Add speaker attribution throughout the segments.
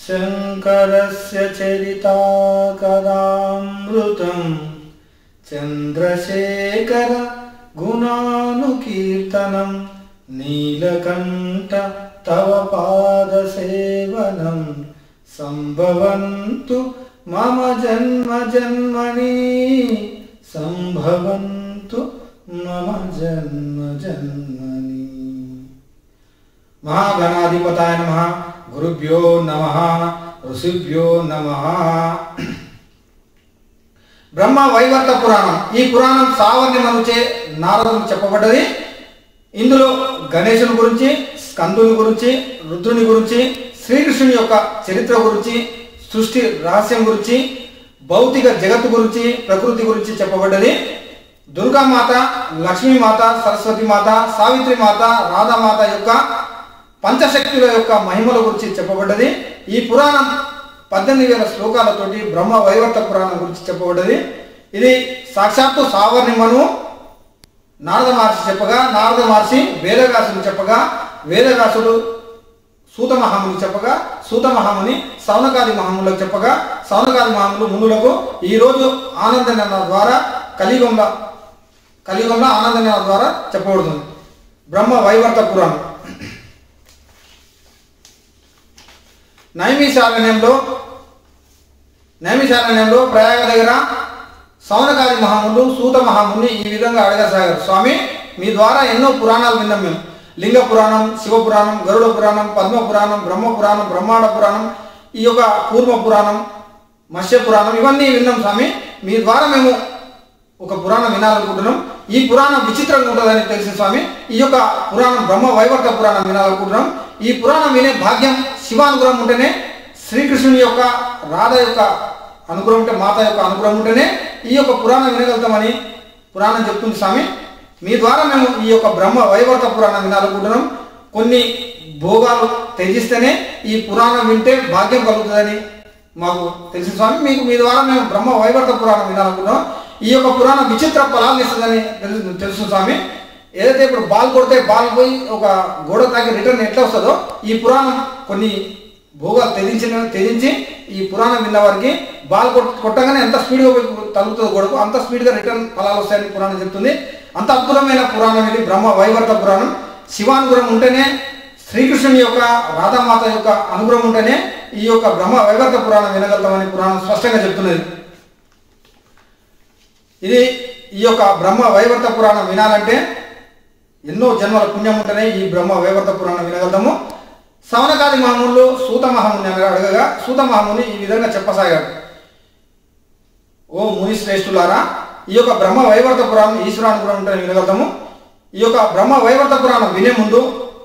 Speaker 1: శంకరస్య చరితా కదామృతం చంద్రశేఖర గుణానుకీర్తనం నీలకంఠ తవ పాదసేవనం సంభవంతు మమ జన్మ జన్మని సంభవంతు మమ జన్మ జన్మని మహాగణాధిపతాయ నమ గురుభ్యో నమ ఋషిభ్యో నమ బ్రహ్మ వైవర్త పురాణం ఈ పురాణం సావర్ణి మనుచే నారదుడు చెప్పబడ్డది ఇందులో గణేశుని గురించి స్కందుని గురించి రుద్రుని గురించి శ్రీకృష్ణుని యొక్క చరిత్ర గురించి సృష్టి రహస్యం గురించి భౌతిక జగత్తు గురించి ప్రకృతి గురించి చెప్పబడ్డది దుర్గామాత లక్ష్మీమాత సరస్వతి మాత సావిత్రి మాత రాధామాత యొక్క పంచశక్తుల యొక్క మహిమల గురించి చెప్పబడ్డది ఈ పురాణం పద్దెనిమిది వేల శ్లోకాలతోటి బ్రహ్మ వైవర్త పురాణం గురించి చెప్పబడ్డది ఇది సాక్షాత్తు సావర్ణిమను నారద మహర్షి చెప్పగా నారద మహర్షి వేదవ్యాసుడు చెప్పగా వేదవ్యాసుడు సూత మహాముని చెప్పగా సూత మహాముని సౌనకాది మహాములకు చెప్పగా సౌనకాది మహాములు మునులకు ఈరోజు ఆనంద నిర్ణయం ద్వారా కలియుగంలో కలియుగంలో ఆనంద నిర్ణయం ద్వారా చెప్పబడుతుంది బ్రహ్మ వైవర్త పురాణం నైమిషారణ్యంలో నైమిషారణ్యంలో ప్రయాగ దగ్గర సౌనకాది మహాములు సూత మహాముని ఈ విధంగా అడగసాగారు స్వామి మీ ద్వారా ఎన్నో పురాణాలు విన్నాం మేము లింగ పురాణం శివ పురాణం గరుడ పురాణం పద్మ పురాణం బ్రహ్మ పురాణం బ్రహ్మాండ పురాణం ఈ యొక్క పూర్వ పురాణం మత్స్య పురాణం ఇవన్నీ విన్నాం స్వామి మీ ద్వారా మేము ఒక పురాణం వినాలనుకుంటున్నాం ఈ పురాణం విచిత్రంగా ఉంటుందని తెలిసిన స్వామి ఈ యొక్క పురాణం బ్రహ్మ వైవర్త పురాణం వినాలనుకుంటున్నాం ఈ పురాణం వినే భాగ్యం శివానుగ్రహం ఉంటేనే శ్రీకృష్ణుని యొక్క రాధ యొక్క అనుగ్రహం ఉంటే మాత యొక్క అనుగ్రహం ఉంటేనే ఈ యొక్క పురాణం వినగలుగుతామని పురాణం చెప్తుంది స్వామి మీ ద్వారా మేము ఈ యొక్క బ్రహ్మ వైవర్త పురాణం వినాలనుకుంటున్నాం కొన్ని భోగాలు త్యజిస్తేనే ఈ పురాణం వింటే భాగ్యం కలుగుతుందని మాకు తెలిసిన స్వామి మీకు మీ ద్వారా మేము బ్రహ్మ వైవర్త పురాణం వినాలనుకుంటున్నాం ఈ యొక్క పురాణం విచిత్ర ఫలాలు ఇస్తుందని తెలుసు తెలుసు స్వామి ఏదైతే ఇప్పుడు బాల్ కొడితే బాల్ పోయి ఒక గోడ తాకి రిటర్న్ ఎట్లా వస్తుందో ఈ పురాణం కొన్ని భోగాలు తెదించిన తెదించి ఈ పురాణం విన్న వారికి బాల్ కొట్ కొట్టగానే ఎంత స్పీడ్గా పోయి తగ్గుతుంది గోడకు అంత స్పీడ్గా రిటర్న్ ఫలాలు వస్తాయని పురాణం చెప్తుంది అంత అద్భుతమైన పురాణం ఇది బ్రహ్మ వైవర్త పురాణం శివానుగ్రహం ఉంటేనే శ్రీకృష్ణుని యొక్క రాధామాత యొక్క అనుగ్రహం ఉంటేనే ఈ యొక్క బ్రహ్మ వైవర్త పురాణం వినగలుగుతామని పురాణం స్పష్టంగా చెప్తున్నది ఇది ఈ యొక్క బ్రహ్మ వైవర్త పురాణం వినాలంటే ఎన్నో జన్మల పుణ్యం ఉంటేనే ఈ బ్రహ్మ వైవర్త పురాణం వినగలుగుతాము సవనకాది మహాములు సూత మహాముని అని అడగగా సూత మహాముని ఈ విధంగా చెప్పసాగాడు ఓ ముని శ్రేష్ఠులారా ఈ యొక్క బ్రహ్మ వైవర్త పురాణం ఈశ్వరానుగ్రహం ఉంటేనే వినగలుగుతాము ఈ యొక్క బ్రహ్మ వైవర్త పురాణం వినే ముందు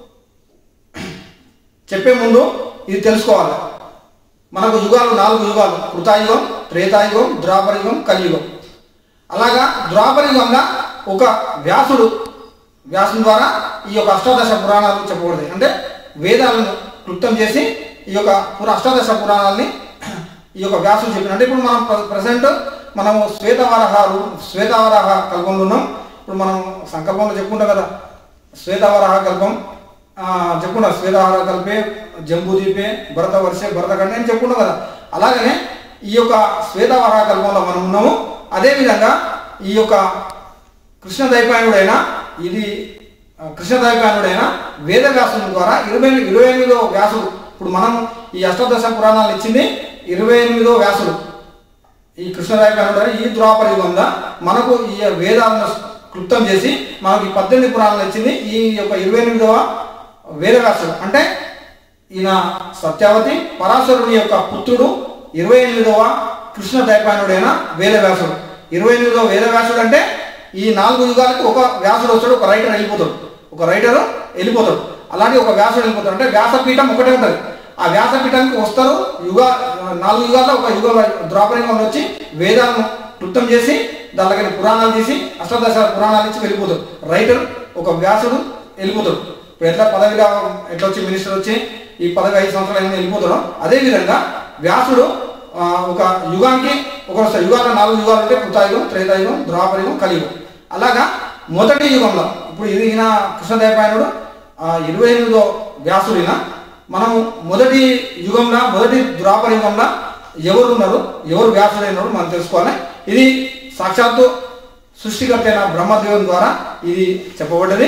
Speaker 1: చెప్పే ముందు ఇది తెలుసుకోవాలి మనకు యుగాలు నాలుగు యుగాలు కృతాయుగం త్రేతాయుగం ద్వాపరయుగం కలియుగం అలాగా ద్వాపరయుగంలో ఒక వ్యాసుడు వ్యాసుని ద్వారా ఈ యొక్క అష్టాదశ పురాణాలు చెప్పబడతాయి అంటే వేదాలను క్లుప్తం చేసి ఈ యొక్క పుర అష్టాదశ పురాణాలని ఈ యొక్క వ్యాసుడు చెప్పిన అంటే ఇప్పుడు మనం ప్రజెంట్ మనము శ్వేతవరహ రూ- శ్వేతవరాహ కల్పంలో ఉన్నాం ఇప్పుడు మనం సంకల్పంలో చెప్పుకుంటాం కదా శ్వేతవరాహ కల్పం ఆ, చెప్పుకున్నాం శ్వేతవరాహ కల్పే జంబూదీపే భరత వర్షే భరతఖండే అని చెప్పుకున్నాం కదా అలాగనే ఈ యొక్క శ్వేతవరాహ కల్పంలో మనం ఉన్నాము అదేవిధంగా ఈ యొక్క కృష్ణ దైపాయనుడైన ఇది ఆ, కృష్ణ దైపాయనుడైన వేదవ్యాసుని ద్వారా ఇరవై ఇరవై ఎనిమిదో వ్యాసుడు ఇప్పుడు మనం ఈ అష్టాదశ పురాణాలు ఇచ్చింది ఇరవై ఎనిమిదో వ్యాసుడు ఈ కృష్ణరాయకానుడు ఈ ద్వాపర యుగంలో మనకు ఈ వేదాలను క్లుప్తం చేసి మనకు ఈ పద్దెనిమిది పురాణాలు ఇచ్చింది ఈ యొక్క ఇరవై ఎనిమిదవ వేదవ్యాసుడు అంటే ఈయన సత్యావతి పరాశరుని యొక్క పుత్రుడు ఇరవై ఎనిమిదవ కృష్ణ దైపాయనుడైన వేదవ్యాసుడు ఇరవై ఎనిమిదవ వేదవ్యాసుడు అంటే ఈ నాలుగు యుగాలకు ఒక వ్యాసుడు వస్తాడు ఒక రైటర్ వెళ్ళిపోతాడు ఒక రైటర్ వెళ్ళిపోతాడు అలాంటి ఒక వ్యాసుడు వెళ్ళిపోతాడు అంటే వ్యాసపీఠం ఒకటే ఉంటుంది ఆ వ్యాసపీఠానికి వస్తారు యుగ నాలుగు యుగాల్లో ఒక యుగ ద్రాపరంగంలో వచ్చి వేదాలను క్లుప్తం చేసి దాంట్లోకి పురాణాలు తీసి అష్టాదశ పురాణాలు ఇచ్చి వెళ్ళిపోతాడు రైటర్ ఒక వ్యాసుడు వెళ్ళిపోతాడు ఇప్పుడు ఎట్లా పదవిలో ఎట్లా వచ్చి మినిస్టర్ వచ్చి ఈ పదవి ఐదు సంవత్సరాలు అయినా వెళ్ళిపోతాడో అదేవిధంగా వ్యాసుడు ఆ, ఒక యుగానికి ఒక యుగాల నాలుగు యుగాలు అంటే కృతాయుగం త్రేతాయుగం ద్వాపరయుగం కలియుగం అలాగా మొదటి యుగంలో ఇప్పుడు ఇది ఈయన కృష్ణదేవపాయనుడు ఇరవై ఎనిమిదో వ్యాసుడిన మనం మొదటి యుగంలో మొదటి ద్వాపర యుగంలో ఎవరు ఉన్నారు ఎవరు వ్యాసుడైనారు మనం తెలుసుకోవాలి ఇది సాక్షాత్తు సృష్టికర్త అయిన బ్రహ్మదేవుని ద్వారా ఇది చెప్పబడ్డది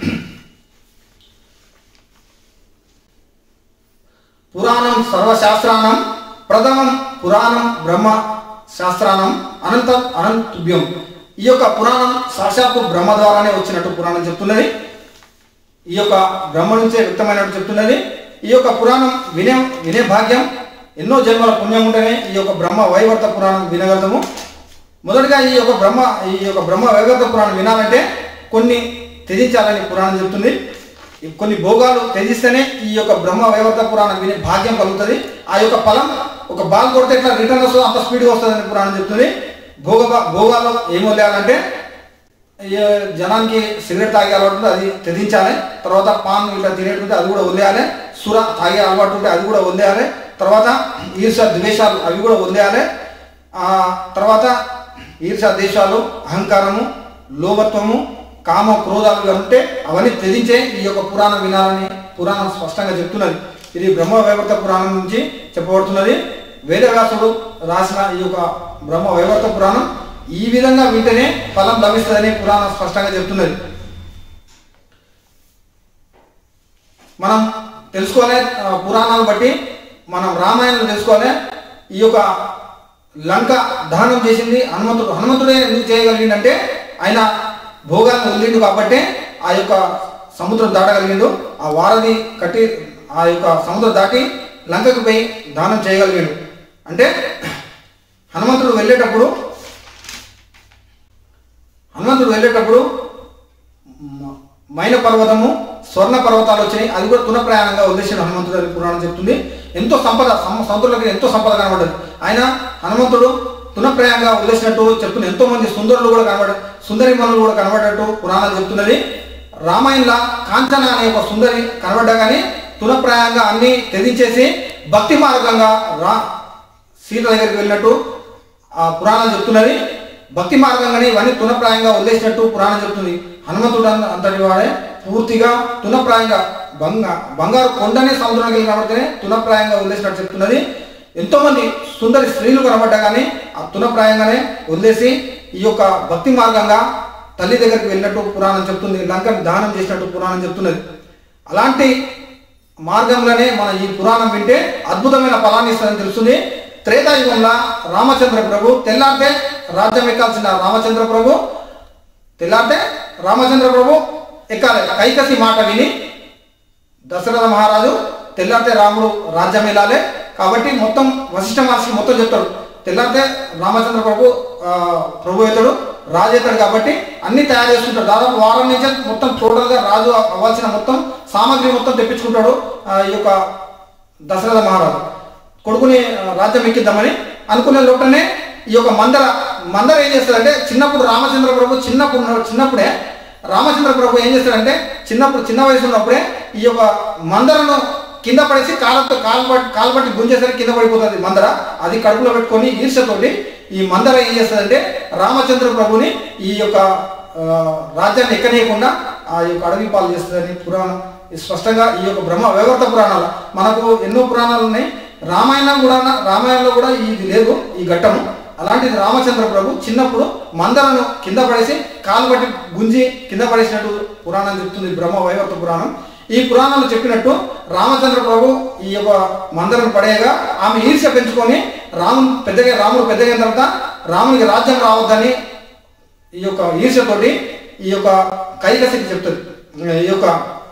Speaker 1: పురాణం సర్వశాస్త్రానం ప్రథమం పురాణం బ్రహ్మ శాస్త్రానం అనంతం అనంతుభ్యం ఈ యొక్క పురాణం సాక్షాత్తు బ్రహ్మ ద్వారానే వచ్చినట్టు పురాణం చెప్తున్నది ఈ యొక్క బ్రహ్మ నుంచే వ్యక్తమైనట్టు చెప్తున్నది ఈ యొక్క పురాణం వినే వినే భాగ్యం ఎన్నో జన్మల పుణ్యం ఉంటేనే ఈ యొక్క బ్రహ్మ వైవర్త పురాణం వినగలము మొదటగా ఈ యొక్క బ్రహ్మ ఈ యొక్క బ్రహ్మ వైవర్త పురాణం వినాలంటే కొన్ని త్యజించాలని పురాణం చెప్తుంది ఈ కొన్ని భోగాలు త్యజిస్తేనే ఈ యొక్క బ్రహ్మ వైవర్త పురాణం వినే భాగ్యం కలుగుతుంది ఆ యొక్క ఫలం ఒక బాల్ కొడితే ఎట్లా రిటర్న్ వస్తుందో అంత స్పీడ్గా వస్తుందని పురాణం చెప్తుంది భోగ భోగాల్లో ఏం వదిలేయాలంటే ఈ జనానికి సిగరెట్ తాగే అలవాటు ఉంటే అది త్యజించాలి తర్వాత పాన్ ఇట్లా తినేటుంటే అది కూడా వదిలేయాలి సుర తాగే అలవాటు ఉంటే అది కూడా వదిలేయాలి తర్వాత ఈర్ష ద్వేషాలు అవి కూడా వదిలేయాలి ఆ తర్వాత ఈర్ష ద్వేషాలు అహంకారము లోభత్వము కామ క్రోధాలు ఇవి ఉంటే అవన్నీ త్యజించే ఈ యొక్క పురాణం వినాలని పురాణం స్పష్టంగా చెప్తున్నది ఇది బ్రహ్మ వైవర్త పురాణం నుంచి చెప్పబడుతున్నది వేదవ్యాసుడు రాసిన ఈ యొక్క బ్రహ్మ వైవర్త పురాణం ఈ విధంగా వింటేనే ఫలం లభిస్తుందని పురాణం స్పష్టంగా చెప్తున్నది మనం తెలుసుకోవాలి ఆ, పురాణాలు బట్టి మనం రామాయణం తెలుసుకోవాలి ఈ యొక్క లంక దహనం చేసింది హనుమంతుడు హనుమంతుడే ఎందుకు చేయగలిగిందంటే ఆయన భోగాలను వదిలిండు కాబట్టి ఆ యొక్క సముద్రం దాటగలిగిండు ఆ వారధి కట్టి ఆ యొక్క సముద్రం దాటి లంకకు పోయి దానం చేయగలిగాడు అంటే హనుమంతుడు వెళ్ళేటప్పుడు హనుమంతుడు వెళ్ళేటప్పుడు మ- మైన పర్వతము స్వర్ణ పర్వతాలు వచ్చినాయి అది కూడా తున ప్రయాణంగా వదిలేసిన హనుమంతుడు అని పురాణం చెప్తుంది ఎంతో సంపద సమ- సముద్రంలోకి ఎంతో సంపద కనబడ్డది ఆయన హనుమంతుడు తున ప్రయాణంగా వదిలేసినట్టు చెప్తుంది ఎంతో మంది సుందరులు కూడా కనబడ సుందరి మనులు కూడా కనబడ్డట్టు పురాణాలు చెప్తున్నది రామాయణంలో కాంచన అనే ఒక సుందరి కనబడ్డా కానీ తునప్రాయంగా అన్ని త్యజించేసి భక్తి మార్గంగా రా సీత దగ్గరికి వెళ్ళినట్టు ఆ పురాణం చెప్తున్నది భక్తి మార్గంగానే ఇవన్నీ తునప్రాయంగా వదిలేసినట్టు పురాణం చెప్తుంది హనుమంతుడు అన్న- అంతటి వాడే పూర్తిగా తునప్రాయంగా బంగ బంగారు కొండనే సముద్రానికి వెళ్ళి కనబడితేనే తునప్రాయంగా వదిలేసినట్టు చెప్తున్నది ఎంతో మంది సుందరి స్త్రీలు కనబడ్డా కానీ ఆ తునప్రాయంగానే వదిలేసి ఈ యొక్క భక్తి మార్గంగా తల్లి దగ్గరికి వెళ్ళినట్టు పురాణం చెప్తుంది లంకని దానం చేసినట్టు పురాణం చెప్తున్నది అలాంటి మార్గంలోనే మన ఈ పురాణం వింటే అద్భుతమైన ఫలాన్ని ఇస్తుందని తెలుస్తుంది త్రేతాయుగంలో రామచంద్ర ప్రభు తెల్లారితే రాజ్యం ఎక్కాల్సిన రామచంద్ర ప్రభు తెల్లారితే రామచంద్ర ప్రభు ఎక్కాలి కైకసి మాట విని దశరథ మహారాజు తెల్లారితే రాముడు రాజ్యం వెళ్ళాలి కాబట్టి మొత్తం వశిష్ఠ మహర్షి మొత్తం చెప్తాడు తెల్లారితే రామచంద్ర ప్రభు ఆ, ప్రభు అవుతాడు రాజు అవుతాడు కాబట్టి అన్ని తయారు చేసుకుంటాడు దాదాపు వారం నుంచే మొత్తం టోటల్గా రాజు అవ్వాల్సిన మొత్తం సామాగ్రి మొత్తం తెప్పించుకుంటాడు ఆ, ఈ యొక్క దశరథ మహారాజు కొడుకుని ఆ, రాజ్యం ఎక్కిద్దామని అనుకునే లోపలనే ఈ యొక్క మందర మందర ఏం చేస్తాడంటే చిన్నప్పుడు రామచంద్ర ప్రభు చిన్నప్పుడు ఉన్న- చిన్నప్పుడే రామచంద్ర ప్రభు ఏం చేస్తాడంటే చిన్నప్పుడు చిన్న వయసు ఉన్నప్పుడే ఈ యొక్క మందరను కింద పడేసి కాళ్ళతో కాలు పట్టి కాలు పట్టి గుంజేసరికి కింద పడిపోతుంది మందర అది కడుపులో పెట్టుకొని ఈర్షతోటి ఈ మందర ఏం చేస్తుందంటే రామచంద్ర ప్రభుని ఈ యొక్క ఆ, రాజ్యాన్ని ఎక్కనీయకుండా ఆ యొక్క అడవి పాలు చేస్తుందని పురాణం ఇది స్పష్టంగా ఈ యొక్క బ్రహ్మ వైవర్త పురాణాలు మనకు ఎన్నో పురాణాలు ఉన్నాయి రామాయణం కూడా రామాయణంలో కూడా ఇది లేదు ఈ ఘట్టము అలాంటిది రామచంద్ర ప్రభు చిన్నప్పుడు మందలను కింద పడేసి కాలు పట్టి గుంజి కింద పడేసినట్టు పురాణం చెప్తుంది బ్రహ్మ వైవర్త పురాణం ఈ పురాణంలో చెప్పినట్టు రామచంద్ర ప్రభు ఈ యొక్క మందలను పడేయగా ఆమె ఈర్ష్య పెంచుకొని రాము పెద్దగా రాముడు పెద్దగా అయిన తర్వాత రామునికి రాజ్యం రావద్దని ఈ యొక్క ఈర్ష్యతోటి ఈ యొక్క కైకసికి చెప్తుంది ఈ యొక్క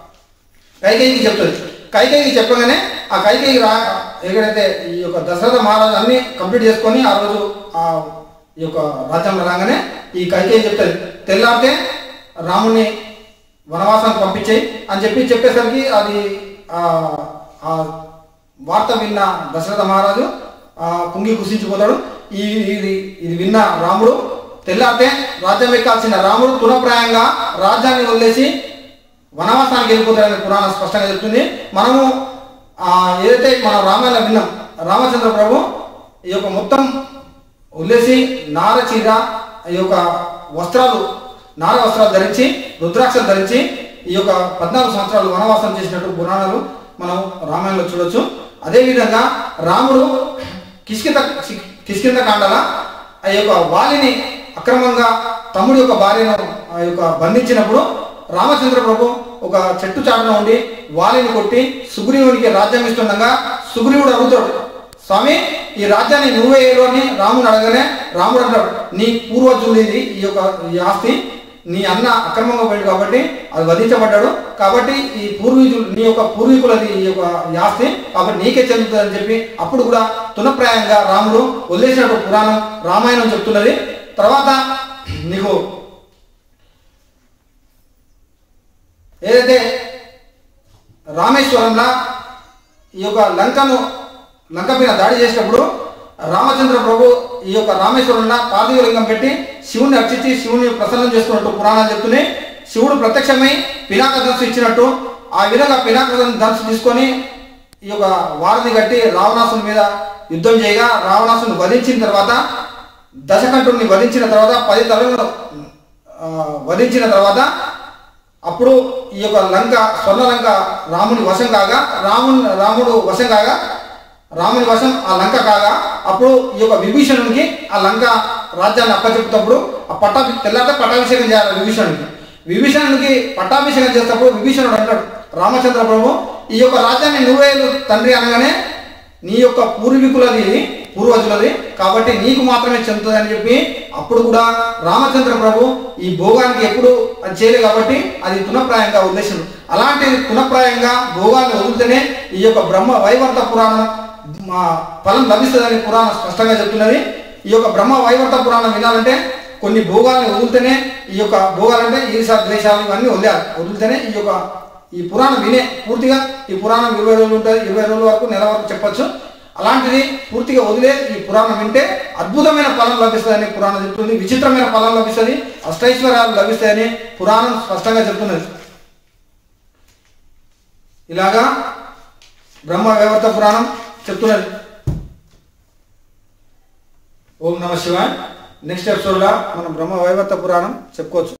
Speaker 1: కైకేయికి చెప్తుంది కైకేయికి చెప్పగానే ఆ కైకేయి రా ఎక్కడైతే ఈ యొక్క దశరథ మహారాజు అన్ని కంప్లీట్ చేసుకొని ఆ రోజు ఆ ఈ యొక్క రాజ్యంలో రాగానే ఈ కైకేయి చెప్తుంది తెల్లారితే రాముని వనవాసానికి పంపించేయి అని చెప్పి చెప్పేసరికి అది ఆ ఆ వార్త విన్న దశరథ మహారాజు ఆ కుంగి కుసించిపోతాడు ఈ ఇది ఇది విన్న రాముడు తెల్లారితే రాజ్యం ఎక్కాల్సిన రాముడు తునప్రాయంగా రాజ్యాన్ని వదిలేసి వనవాసానికి వెళ్ళిపోతాడని పురాణం స్పష్టంగా చెప్తుంది మనము ఆ, ఏదైతే మనం రామాయణం విన్నాం రామచంద్ర ప్రభు ఈ యొక్క మొత్తం వదిలేసి నార చీర ఈ యొక్క వస్త్రాలు నార వస్త్రాలు ధరించి రుద్రాక్షలు ధరించి ఈ యొక్క పద్నాలుగు సంవత్సరాలు వనవాసం చేసినట్టు పురాణాలు మనం రామాయణంలో చూడొచ్చు అదేవిధంగా రాముడు కిష్కింద కిష్కింద కాండల ఆ యొక్క వాలిని అక్రమంగా తమ్ముడి యొక్క భార్యను ఆ యొక్క బంధించినప్పుడు రామచంద్ర ప్రభు ఒక చెట్టు చాటున ఉండి వాలిని కొట్టి సుగ్రీవునికి రాజ్యం ఇస్తుండగా సుగ్రీవుడు అడుగుతాడు స్వామి ఈ రాజ్యాన్ని నువ్వే ఏలు అని రాముడు అడగనే రాముడు అంటాడు నీ పూర్వజుడిది ఈ యొక్క ఈ ఆస్తి నీ అన్న అక్రమంగా పోయింది కాబట్టి అది వధించబడ్డాడు కాబట్టి ఈ పూర్వీకులు నీ యొక్క పూర్వీకులది ఈ యొక్క ఈ ఆస్తి కాబట్టి నీకే చెందుతుందని చెప్పి అప్పుడు కూడా తునప్రాయంగా రాముడు వదిలేసినప్పుడు పురాణం రామాయణం చెప్తున్నది తర్వాత నీకు ఏదైతే రామేశ్వరంలో ఈ యొక్క లంకను లంక మీద దాడి చేసినప్పుడు రామచంద్ర ప్రభు ఈ యొక్క రామేశ్వరంలో పార్థివ లింగం పెట్టి శివుని అర్చించి శివుని ప్రసన్నం చేసుకున్నట్టు పురాణాలు చెప్తున్నాయి శివుడు ప్రత్యక్షమై పినాక ధనుసు ఇచ్చినట్టు ఆ విధంగా పినాక ధనుసు తీసుకొని ఈ యొక్క వారిని కట్టి రావణాసుని మీద యుద్ధం చేయగా రావణాసుని వధించిన తర్వాత దశకంఠుడిని వధించిన తర్వాత పది తలలను ఆ, వధించిన తర్వాత అప్పుడు ఈ యొక్క లంక స్వర్ణ లంక రాముని వశం కాగా రాముని రాముడు వశం కాగా రాముని వశం ఆ లంక కాగా అప్పుడు ఈ యొక్క విభీషణునికి ఆ లంక రాజ్యాన్ని అప్పచెప్పుతప్పుడు ఆ పట్టా తెల్లారితే పట్టాభిషేకం చేయాలి విభీషణునికి విభీషణునికి పట్టాభిషేకం చేసేటప్పుడు విభీషణుడు అంటాడు రామచంద్ర ప్రభు ఈ యొక్క రాజ్యాన్ని నువ్వే తండ్రి అనగానే నీ యొక్క పూర్వీకులది ఇది, పూర్వజులది కాబట్టి నీకు మాత్రమే చెందుతుంది అని చెప్పి అప్పుడు కూడా రామచంద్ర ప్రభు ఈ భోగానికి ఎప్పుడు అది చేయలేదు కాబట్టి అది తునప్రాయంగా ఉద్దేశం అలాంటి తునప్రాయంగా భోగాన్ని వదిలితేనే ఈ యొక్క బ్రహ్మ వైవర్త పురాణం మా ఫలం లభిస్తుందని పురాణం స్పష్టంగా చెప్తున్నది ఈ యొక్క బ్రహ్మ వైవర్త పురాణం వినాలంటే కొన్ని భోగాల్ని వదిలితేనే ఈ యొక్క భోగాలంటే ఈర్ష ద్వేషాలు ఇవన్నీ వదిలేయాలి వదిలితేనే ఈ యొక్క ఈ పురాణం వినే పూర్తిగా ఈ పురాణం ఇరవై రోజులు ఉంటుంది ఇరవై రోజుల వరకు నెల వరకు చెప్పొచ్చు అలాంటిది పూర్తిగా వదిలే ఈ పురాణం వింటే అద్భుతమైన ఫలం లభిస్తుందని పురాణం చెప్తుంది విచిత్రమైన ఫలం లభిస్తుంది అష్టైశ్వర్యాలు లభిస్తాయని పురాణం స్పష్టంగా చెప్తున్నది ఇలాగా బ్రహ్మ వేవర్త పురాణం చెప్తున్నది ఓం నమ శివాయ్ నెక్స్ట్ ఎపిసోడ్లో మనం బ్రహ్మ వైవర్త పురాణం చెప్పుకోవచ్చు